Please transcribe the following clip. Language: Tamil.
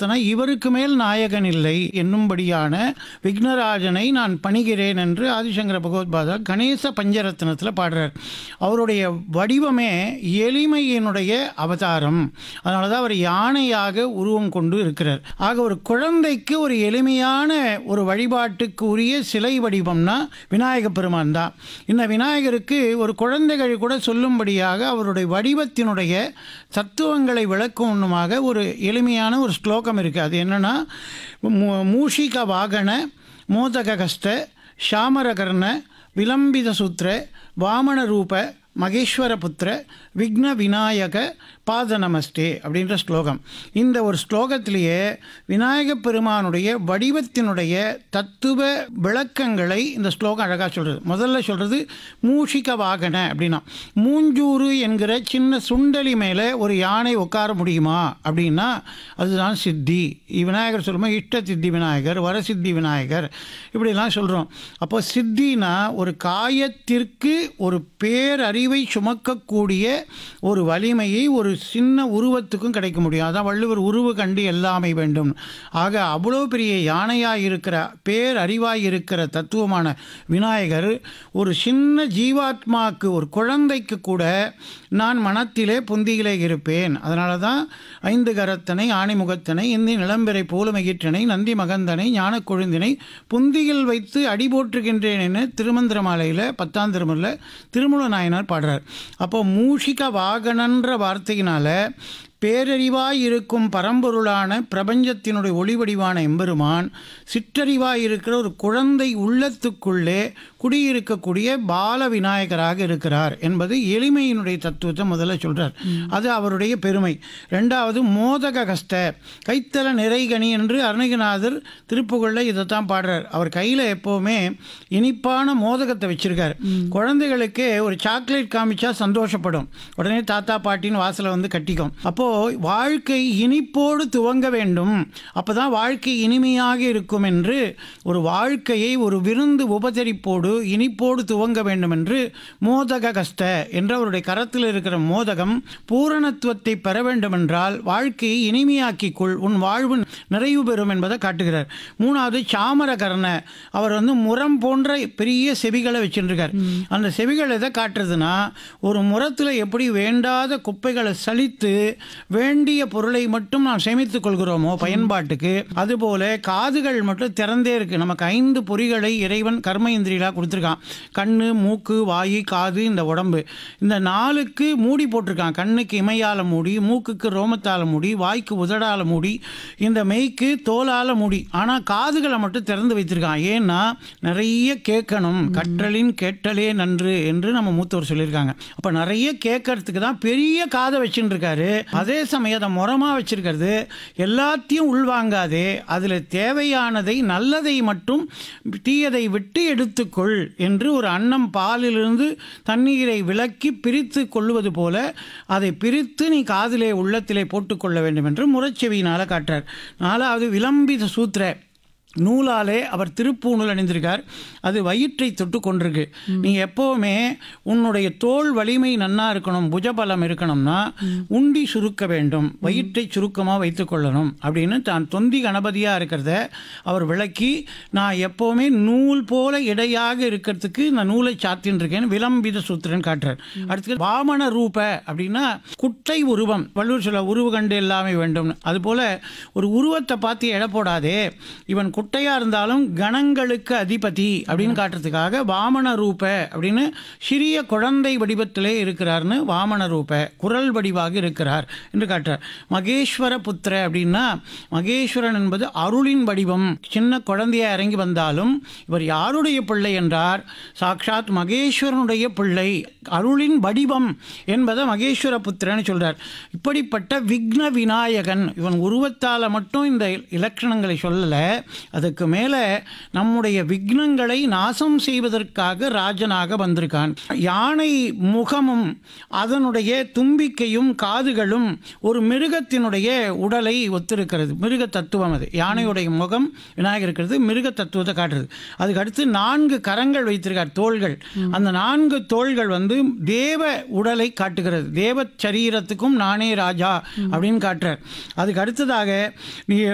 பார்த்தனா இவருக்கு மேல் நாயகன் இல்லை என்னும்படியான விக்னராஜனை நான் பணிகிறேன் என்று ஆதிசங்கர பகவத்பாதா கணேச பஞ்சரத்னத்தில் பாடுறார் அவருடைய வடிவமே எளிமையினுடைய அவதாரம் அதனால தான் அவர் யானையாக உருவம் கொண்டு இருக்கிறார் ஆக ஒரு குழந்தைக்கு ஒரு எளிமையான ஒரு வழிபாட்டுக்கு உரிய சிலை வடிவம்னா விநாயக பெருமான் தான் இந்த விநாயகருக்கு ஒரு குழந்தைகள் கூட சொல்லும்படியாக அவருடைய வடிவத்தினுடைய தத்துவங்களை விளக்கும் ஒன்றுமாக ஒரு எளிமையான ஒரு ஸ்லோகம் இருக்குது அது என்னென்னா மூஷிக வாகன மோதகஸ்த ஷாமரகர்ண விலம்பித சூத்திர வாமன ரூப மகேஸ்வர புத்திர விக்ன விநாயக பாத நமஸ்தே அப்படின்ற ஸ்லோகம் இந்த ஒரு ஸ்லோகத்திலேயே விநாயக பெருமானுடைய வடிவத்தினுடைய தத்துவ விளக்கங்களை இந்த ஸ்லோகம் அழகாக சொல்கிறது முதல்ல சொல்கிறது மூஷிக வாகன அப்படின்னா மூஞ்சூறு என்கிற சின்ன சுண்டலி மேலே ஒரு யானை உட்கார முடியுமா அப்படின்னா அதுதான் சித்தி விநாயகர் சொல்லும்போது இஷ்ட சித்தி விநாயகர் வரசித்தி விநாயகர் இப்படிலாம் சொல்கிறோம் அப்போ சித்தினா ஒரு காயத்திற்கு ஒரு பேரறிவை சுமக்கக்கூடிய ஒரு வலிமையை ஒரு சின்ன உருவத்துக்கும் கிடைக்க முடியும் அதான் வள்ளுவர் உருவு கண்டு எல்லாமை வேண்டும் ஆக அவ்வளோ பெரிய யானையாக இருக்கிற பேரறிவாய் இருக்கிற தத்துவமான விநாயகர் ஒரு சின்ன ஜீவாத்மாக்கு ஒரு குழந்தைக்கு கூட நான் மனத்திலே புந்தியிலே இருப்பேன் அதனால தான் ஐந்து கரத்தனை ஆணிமுகத்தனை இந்தி நிலம்பெறை போலுமகிற்றனை நந்தி மகந்தனை ஞான கொழுந்தினை புந்தியில் வைத்து அடி போற்றுகின்றேன் என திருமந்திர மாலையில் பத்தாம் திருமுறையில் திருமுல நாயனார் பாடுறார் அப்போ மூஷிக வாகனன்ற வார்த்தையினால பேரறிவாய் இருக்கும் பரம்பொருளான பிரபஞ்சத்தினுடைய ஒளிவடிவான எம்பெருமான் சிற்றறிவாய் இருக்கிற ஒரு குழந்தை உள்ளத்துக்குள்ளே குடியிருக்கக்கூடிய பால விநாயகராக இருக்கிறார் என்பது எளிமையினுடைய தத்துவத்தை முதல்ல சொல்றார் அது அவருடைய பெருமை ரெண்டாவது மோதக கஸ்த கைத்தல நிறைகனி என்று அருணகிநாதர் திருப்புகழில் இதைத்தான் பாடுறார் அவர் கையில் எப்போவுமே இனிப்பான மோதகத்தை வச்சிருக்கார் குழந்தைகளுக்கு ஒரு சாக்லேட் காமிச்சா சந்தோஷப்படும் உடனே தாத்தா பாட்டின்னு வாசலை வந்து கட்டிக்கும் அப்போ வாழ்க்கை இனிப்போடு துவங்க வேண்டும் அப்பதான் வாழ்க்கை இனிமையாக இருக்கும் என்று ஒரு வாழ்க்கையை ஒரு விருந்து உபசரிப்போடு இனிப்போடு துவங்க வேண்டும் என்று மோதக கஸ்த என்ற அவருடைய கரத்தில் இருக்கிற மோதகம் பூரணத்துவத்தை பெற வேண்டும் என்றால் வாழ்க்கையை இனிமையாக்கிக் கொள் உன் வாழ்வு நிறைவு பெறும் என்பதை காட்டுகிறார் மூணாவது சாமர கர்ண அவர் வந்து முரம் போன்ற பெரிய செவிகளை வச்சுருக்கார் அந்த செவிகள் எதை காட்டுறதுன்னா ஒரு முரத்தில் எப்படி வேண்டாத குப்பைகளை சலித்து வேண்டிய பொருளை மட்டும் நாம் சேமித்துக் கொள்கிறோமோ பயன்பாட்டுக்கு அதுபோல காதுகள் மட்டும் திறந்தே இருக்கு நமக்கு ஐந்து பொறிகளை இறைவன் கர்ம இந்திரிகளாக கொடுத்துருக்கான் கண்ணு மூக்கு வாயு காது இந்த உடம்பு இந்த நாலுக்கு மூடி போட்டிருக்கான் கண்ணுக்கு இமையால மூடி மூக்குக்கு ரோமத்தால மூடி வாய்க்கு உதடால மூடி இந்த மெய்க்கு தோலால மூடி ஆனால் காதுகளை மட்டும் திறந்து வைத்திருக்கான் ஏன்னா நிறைய கேட்கணும் கற்றலின் கேட்டலே நன்று என்று நம்ம மூத்தவர் சொல்லியிருக்காங்க அப்போ நிறைய கேட்கறதுக்கு தான் பெரிய காதை வச்சுட்டு இருக்காரு அதே சமயம் அதை முறமாக வச்சிருக்கிறது எல்லாத்தையும் உள்வாங்காதே அதில் தேவையானதை நல்லதை மட்டும் தீயதை விட்டு எடுத்துக்கொள் என்று ஒரு அன்னம் பாலிலிருந்து தண்ணீரை விலக்கி பிரித்து கொள்வது போல அதை பிரித்து நீ காதிலே உள்ளத்திலே போட்டுக்கொள்ள வேண்டும் என்று முறைச்செவியினால் காட்டுறார் நாலாவது விளம்பித சூத்திர நூலாலே அவர் திருப்பூணூல் அணிந்திருக்கார் அது வயிற்றை தொட்டு கொண்டிருக்கு நீ எப்போவுமே உன்னுடைய தோல் வலிமை நன்னா இருக்கணும் புஜபலம் இருக்கணும்னா உண்டி சுருக்க வேண்டும் வயிற்றை சுருக்கமாக வைத்துக்கொள்ளணும் அப்படின்னு தான் தொந்தி கணபதியாக இருக்கிறத அவர் விளக்கி நான் எப்போவுமே நூல் போல இடையாக இருக்கிறதுக்கு நான் நூலை சாத்தின்னு இருக்கேன் விளம்பித சூத்திரன் காட்டுறார் அடுத்து வாமன ரூப அப்படின்னா குட்டை உருவம் வள்ளுவர் சொல்ல உருவு கண்டு எல்லாமே வேண்டும் அதுபோல ஒரு உருவத்தை பார்த்து எடை போடாதே இவன் குட்டையாக இருந்தாலும் கணங்களுக்கு அதிபதி அப்படின்னு காட்டுறதுக்காக வாமன ரூப அப்படின்னு சிறிய குழந்தை வடிவத்திலே இருக்கிறார்னு வாமன ரூப குரல் வடிவாக இருக்கிறார் என்று காட்டுறார் மகேஸ்வர புத்திர அப்படின்னா மகேஸ்வரன் என்பது அருளின் வடிவம் சின்ன குழந்தையா இறங்கி வந்தாலும் இவர் யாருடைய பிள்ளை என்றார் சாக்ஷாத் மகேஸ்வரனுடைய பிள்ளை அருளின் வடிவம் என்பதை மகேஸ்வர புத்திரன்னு சொல்றார் இப்படிப்பட்ட விக்ன விநாயகன் இவன் உருவத்தால் மட்டும் இந்த இலக்கணங்களை சொல்லலை அதுக்கு மேலே நம்முடைய விக்னங்களை நாசம் செய்வதற்காக ராஜனாக வந்திருக்கான் யானை முகமும் அதனுடைய தும்பிக்கையும் காதுகளும் ஒரு மிருகத்தினுடைய உடலை ஒத்திருக்கிறது மிருக தத்துவம் அது யானையுடைய முகம் விநாயகர் இருக்கிறது மிருக தத்துவத்தை காட்டுறது அதுக்கு அடுத்து நான்கு கரங்கள் வைத்திருக்கார் தோள்கள் அந்த நான்கு தோள்கள் வந்து தேவ உடலை காட்டுகிறது தேவ சரீரத்துக்கும் நானே ராஜா அப்படின்னு காட்டுறார் அதுக்கு அடுத்ததாக நீ